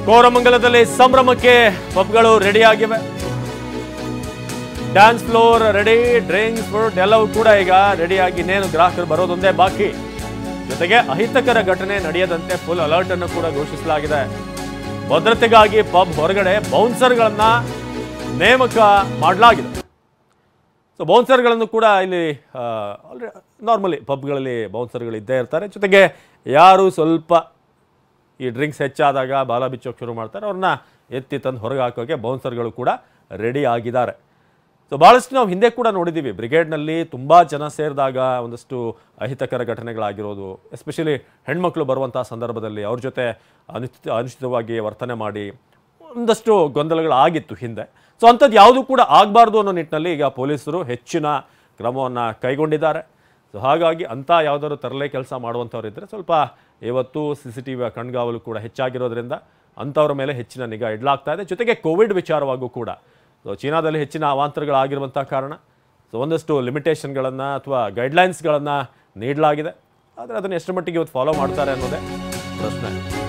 ಕೋರಮಂಗಲದಲ್ಲಿ ಸಂಭ್ರಮಕ್ಕೆ ಪಬ್ಗಳು ರೆಡಿ ಆಗಿವೆ dance floor ready drinks food ಎಲ್ಲವೂ ಕೂಡ ಈಗ ರೆಡಿಯಾಗಿ ಇನ್ನೇನು ಗ್ರಾಹಕರು ಬರೋದೊಂದೇ ಬಾಕಿ ಜೊತೆಗೆ ಅಹಿತಕರ ಘಟನೆ ನಡೆಯದಂತೆ ಫುಲ್ ಅಲರ್ಟ್ ಅನ್ನು ಕೂಡ ಘೋಷಿಸಲಾಗಿದೆ ಭದ್ರತೆಗಾಗಿ ಪಬ್ ಹೊರಗಡೆ ಬೌನ್ಸರ್ಗಳನ್ನ ನೇಮಕ ಮಾಡಲಾಗಿದೆ ಸೊ ಬೌನ್ಸರ್ಗಳನ್ನು ಕೂಡ ಇಲ್ಲಿ ನಾರ್ಮಲಿ ಪಬ್ಗಳಲ್ಲಿ ಬೌನ್ಸರ್ಗಳು ಇದ್ದೇ ಇರ್ತಾರೆ ಜೊತೆಗೆ ಯಾರು ಸ್ವಲ್ಪ ಈ ಡ್ರಿಂಕ್ಸ್ ಹೆಚ್ಚಾದಾಗ ಬಾಲ ಬಿಚ್ಚೋಕೆ ಶುರು ಮಾಡ್ತಾರೆ ಅವ್ರನ್ನ ಎತ್ತಿ ತಂದು ಹೊರಗೆ ಹಾಕೋಕೆ ಬೌನ್ಸರ್ಗಳು ಕೂಡ ರೆಡಿ ಆಗಿದ್ದಾರೆ ಸೊ ಭಾಳಷ್ಟು ನಾವು ಹಿಂದೆ ಕೂಡ ನೋಡಿದ್ದೀವಿ ಬ್ರಿಗೇಡ್ನಲ್ಲಿ ತುಂಬ ಜನ ಸೇರಿದಾಗ ಒಂದಷ್ಟು ಅಹಿತಕರ ಘಟನೆಗಳಾಗಿರೋದು ಎಸ್ಪೆಷಲಿ ಹೆಣ್ಮಕ್ಳು ಬರುವಂಥ ಸಂದರ್ಭದಲ್ಲಿ ಅವ್ರ ಜೊತೆ ಅನುಚಿತ ಅನುಚಿತವಾಗಿ ವರ್ತನೆ ಮಾಡಿ ಒಂದಷ್ಟು ಗೊಂದಲಗಳಾಗಿತ್ತು ಹಿಂದೆ ಸೊ ಅಂಥದ್ದು ಯಾವುದೂ ಕೂಡ ಆಗಬಾರ್ದು ಅನ್ನೋ ನಿಟ್ಟಿನಲ್ಲಿ ಈಗ ಪೊಲೀಸರು ಹೆಚ್ಚಿನ ಕ್ರಮವನ್ನು ಕೈಗೊಂಡಿದ್ದಾರೆ ಸೊ ಹಾಗಾಗಿ ಅಂಥ ಯಾವುದಾದ್ರು ತರಲೆ ಕೆಲಸ ಮಾಡುವಂಥವ್ರು ಇದ್ದರೆ ಸ್ವಲ್ಪ ಇವತ್ತು ಸಿ ಸಿ ಟಿ ವಿಯ ಕಣ್ಗಾವಲು ಕೂಡ ಹೆಚ್ಚಾಗಿರೋದ್ರಿಂದ ಅಂಥವ್ರ ಮೇಲೆ ಹೆಚ್ಚಿನ ನಿಗಾ ಇಡಲಾಗ್ತಾ ಇದೆ ಜೊತೆಗೆ ಕೋವಿಡ್ ವಿಚಾರವಾಗೂ ಕೂಡ ಸೊ ಚೀನಾದಲ್ಲಿ ಹೆಚ್ಚಿನ ಅವಾಂತರಗಳಾಗಿರುವಂಥ ಕಾರಣ ಸೊ ಒಂದಷ್ಟು ಲಿಮಿಟೇಷನ್ಗಳನ್ನು ಅಥವಾ ಗೈಡ್ಲೈನ್ಸ್ಗಳನ್ನು ನೀಡಲಾಗಿದೆ ಆದರೆ ಅದನ್ನು ಎಷ್ಟು ಮಟ್ಟಿಗೆ ಇವತ್ತು ಫಾಲೋ ಮಾಡ್ತಾರೆ ಅನ್ನೋದೇ ಪ್ರಶ್ನೆ